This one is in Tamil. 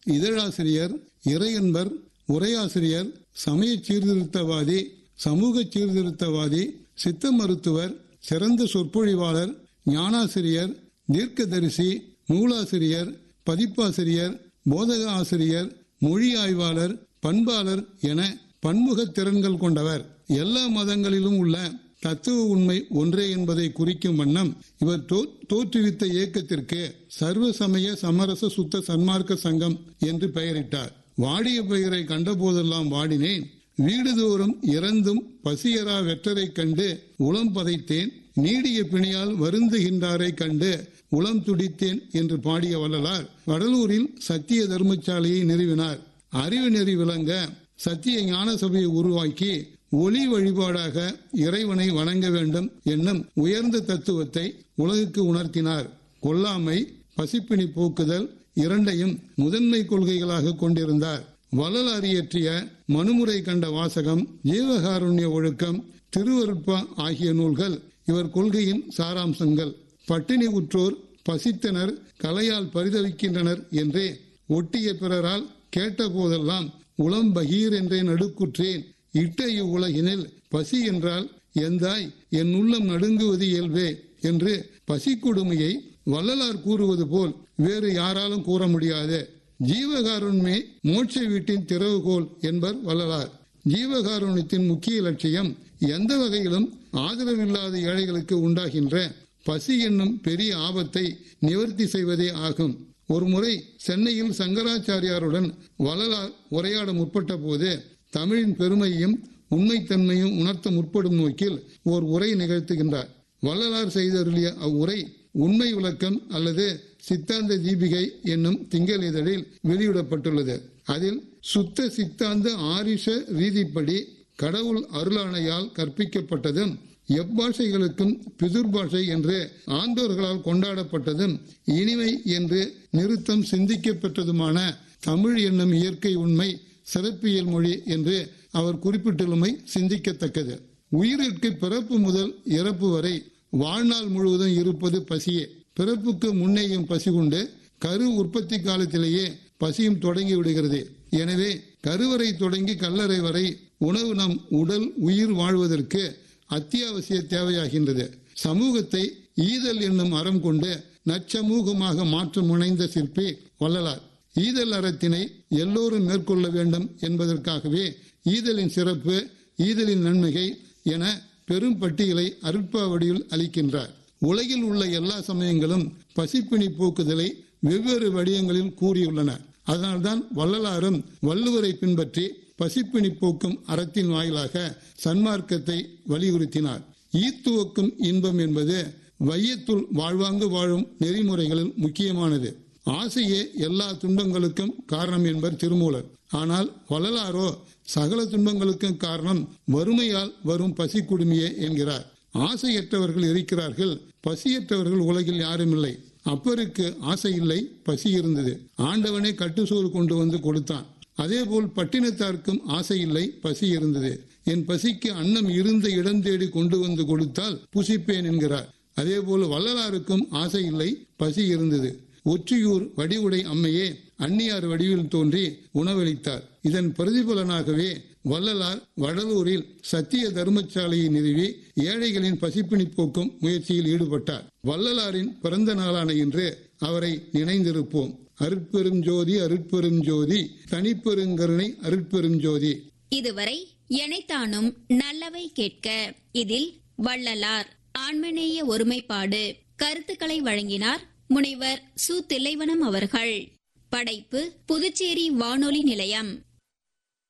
இதழாசிரியர் இறையன்பர் உரையாசிரியர் சமய சீர்திருத்தவாதி சமூக சீர்திருத்தவாதி சித்த மருத்துவர் சிறந்த சொற்பொழிவாளர் ஞானாசிரியர் தீர்க்கதரிசி நூலாசிரியர் பதிப்பாசிரியர் போதக ஆசிரியர் மொழி ஆய்வாளர் பண்பாளர் என பன்முக திறன்கள் கொண்டவர் எல்லா மதங்களிலும் உள்ள தத்துவ உண்மை ஒன்றே என்பதை குறிக்கும் வண்ணம் இவர் தோ- தோற்றுவித்த இயக்கத்திற்கு சர்வ சமய சமரச சுத்த சன்மார்க்க சங்கம் என்று பெயரிட்டார் வாடிய பெயரை கண்டபோதெல்லாம் வாடினேன் வீடுதோறும் இறந்தும் பசியரா வெற்றரை கண்டு உளம் பதைத்தேன் நீடிய பிணியால் வருந்துகின்றாரை கண்டு உளம் துடித்தேன் என்று பாடிய வள்ளலார் வடலூரில் சத்திய தர்மசாலையை நிறுவினார் அறிவு நெறி விளங்க சத்திய ஞான சபையை உருவாக்கி ஒளி வழிபாடாக இறைவனை வணங்க வேண்டும் என்னும் உயர்ந்த தத்துவத்தை உலகுக்கு உணர்த்தினார் கொல்லாமை பசிப்பினி போக்குதல் இரண்டையும் முதன்மை கொள்கைகளாக கொண்டிருந்தார் வள்ளலார் இயற்றிய மனுமுறை கண்ட வாசகம் ஜீவகாருண்ய ஒழுக்கம் திருவருட்பா ஆகிய நூல்கள் இவர் கொள்கையின் சாராம்சங்கள் பட்டினி உற்றோர் பசித்தனர் கலையால் பரிதவிக்கின்றனர் என்றே ஒட்டிய பிறரால் கேட்ட போதெல்லாம் உளம் பகீர் என்றே நடுக்குற்றேன் இட்ட இவ்வுலகினில் பசி என்றால் எந்தாய் என் உள்ளம் நடுங்குவது இயல்பே என்று பசி கொடுமையை வள்ளலார் கூறுவது போல் வேறு யாராலும் கூற முடியாது ஜீவகாருண்மே மோட்ச வீட்டின் திறவுகோல் என்பர் வள்ளலார் ஜீவகாருண்யத்தின் முக்கிய லட்சியம் எந்த வகையிலும் ஆதரவில்லாத ஏழைகளுக்கு உண்டாகின்ற பசி என்னும் பெரிய ஆபத்தை நிவர்த்தி செய்வதே ஆகும் ஒருமுறை சென்னையில் சங்கராச்சாரியாருடன் வள்ளலார் உரையாட முற்பட்ட போது தமிழின் பெருமையும் உண்மைத்தன்மையும் உணர்த்த முற்படும் நோக்கில் ஓர் உரை நிகழ்த்துகின்றார் வள்ளலார் செய்தருளிய அவ்வுரை உண்மை விளக்கம் அல்லது சித்தாந்த தீபிகை என்னும் திங்கள் இதழில் வெளியிடப்பட்டுள்ளது அதில் சுத்த சித்தாந்த ஆரிஷ ரீதிப்படி கடவுள் அருளாணையால் கற்பிக்கப்பட்டதும் எப்பாஷைகளுக்கும் பிதுர் பாஷை என்று ஆண்டோர்களால் கொண்டாடப்பட்டதும் இனிமை என்று நிறுத்தம் சிந்திக்கப்பட்டதுமான தமிழ் என்னும் இயற்கை உண்மை சிறப்பியல் மொழி என்று அவர் குறிப்பிட்டுள்ளமை சிந்திக்கத்தக்கது உயிரிற்கு பிறப்பு முதல் இறப்பு வரை வாழ்நாள் முழுவதும் இருப்பது பசியே பிறப்புக்கு முன்னேயும் பசி கொண்டு கரு உற்பத்தி காலத்திலேயே பசியும் தொடங்கி விடுகிறது எனவே கருவறை தொடங்கி கல்லறை வரை உணவு நம் உடல் உயிர் வாழ்வதற்கு அத்தியாவசிய தேவையாகின்றது சமூகத்தை ஈதல் என்னும் அறம் கொண்டு நச்சமூகமாக மாற்ற முனைந்த சிற்பி வள்ளலார் ஈதல் அறத்தினை எல்லோரும் மேற்கொள்ள வேண்டும் என்பதற்காகவே ஈதலின் சிறப்பு ஈதலின் நன்மைகை என பெரும் பட்டியலை அருட்பாவடியில் அளிக்கின்றார் உலகில் உள்ள எல்லா சமயங்களும் பசிப்பிணி போக்குதலை வெவ்வேறு வடிவங்களில் கூறியுள்ளன அதனால்தான் வள்ளலாரும் வள்ளுவரை பின்பற்றி பசிப்பிணி போக்கும் அறத்தின் வாயிலாக சன்மார்க்கத்தை வலியுறுத்தினார் ஈத்துவக்கும் இன்பம் என்பது வையத்துள் வாழ்வாங்கு வாழும் நெறிமுறைகளில் முக்கியமானது ஆசையே எல்லா துன்பங்களுக்கும் காரணம் என்பர் திருமூலர் ஆனால் வள்ளலாரோ சகல துன்பங்களுக்கும் காரணம் வறுமையால் வரும் பசி குடுமியே என்கிறார் ஆசையற்றவர்கள் இருக்கிறார்கள் பசியற்றவர்கள் உலகில் யாரும் இல்லை அப்பருக்கு ஆசை இல்லை பசி இருந்தது ஆண்டவனே கட்டுசோறு கொண்டு வந்து கொடுத்தான் அதேபோல் பட்டினத்தார்க்கும் ஆசை இல்லை பசி இருந்தது என் பசிக்கு அன்னம் இருந்த இடம் தேடி கொண்டு வந்து கொடுத்தால் புசிப்பேன் என்கிறார் அதேபோல் வள்ளலாருக்கும் ஆசை இல்லை பசி இருந்தது ஒற்றியூர் வடிவுடை அம்மையே அந்நியார் வடிவில் தோன்றி உணவளித்தார் இதன் பிரதிபலனாகவே வள்ளலார் வடலூரில் சத்திய தர்மசாலையை நிறுவி ஏழைகளின் பசிப்பிணி போக்கும் முயற்சியில் ஈடுபட்டார் வள்ளலாரின் பிறந்த நாளான இன்று அவரை நினைந்திருப்போம் அருட்பெரும் ஜோதி அருட்பெரும் ஜோதி தனிப்பெருங்கருணை அருட்பெரும் ஜோதி இதுவரை எனைத்தானும் நல்லவை கேட்க இதில் வள்ளலார் ஆன்மநேய ஒருமைப்பாடு கருத்துக்களை வழங்கினார் முனைவர் சு தில்லைவனம் அவர்கள் படைப்பு புதுச்சேரி வானொலி நிலையம்